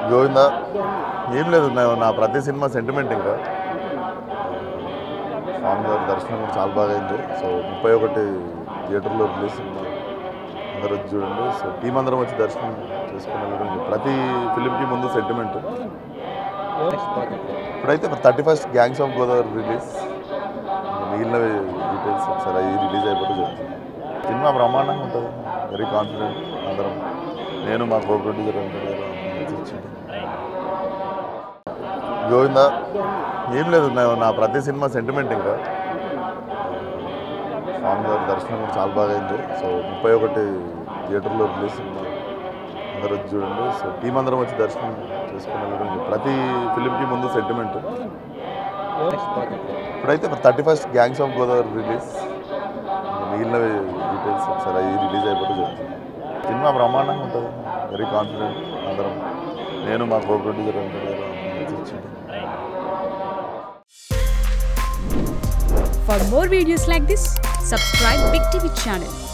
గోవిందా ఏం లేదు నా- నా ప్రతి సినిమా సెంటిమెంట్ ఇంకా స్వామి గారి దర్శనం కూడా చాలా బాగా అయింది సో ముప్పై ఒకటి థియేటర్లో రిలీజ్ సినిమా అందరూ వచ్చి చూడండి సో టీం అందరం వచ్చి దర్శనం చేసుకుని వెళ్ళడం ప్రతి ఫిలింకి ముందు సెంటిమెంట్ ఇప్పుడైతే thirty first gangs of Godavari release మిగిలిన డీటెయిల్స్ ఒకసారి అవి రిలీజ్ అయిపోతే చెప్తాను సినిమా బ్రహ్మాండంగా ఉంటుంది వెరీ కాన్ఫిడెంట్ అందరం నేను మా కో ప్రొడ్యూసర్ అంటే గోవిందా ఏం లేదు నా- నా ప్రతి సినిమా సెంటిమెంట్ ఇంకా స్వామి గారి దర్శనం కూడా చాలా బాగా అయింది సో ముప్పై ఒకటి థియేటర్లో రిలీజ్ సినిమా అందరూ వచ్చి చూడండి సో టీం అందరం వచ్చి దర్శనం చేసుకుని వెళ్ళడం ప్రతి ఫిలింకి ముందు సెంటిమెంట్ ఇప్పుడైతే thirty first gangs of Godavari release మిగిలిన డీటెయిల్స్ ఒకసారి అవి రిలీజ్ అయిపోతే చెప్తాను సినిమా బ్రహ్మాండంగా ఉంటుంది వెరీ కాన్ఫిడెంట్ అందరం నేను మా కో ప్రొడ్యూసర్ అంటే For more videos like this, subscribe Big TV channel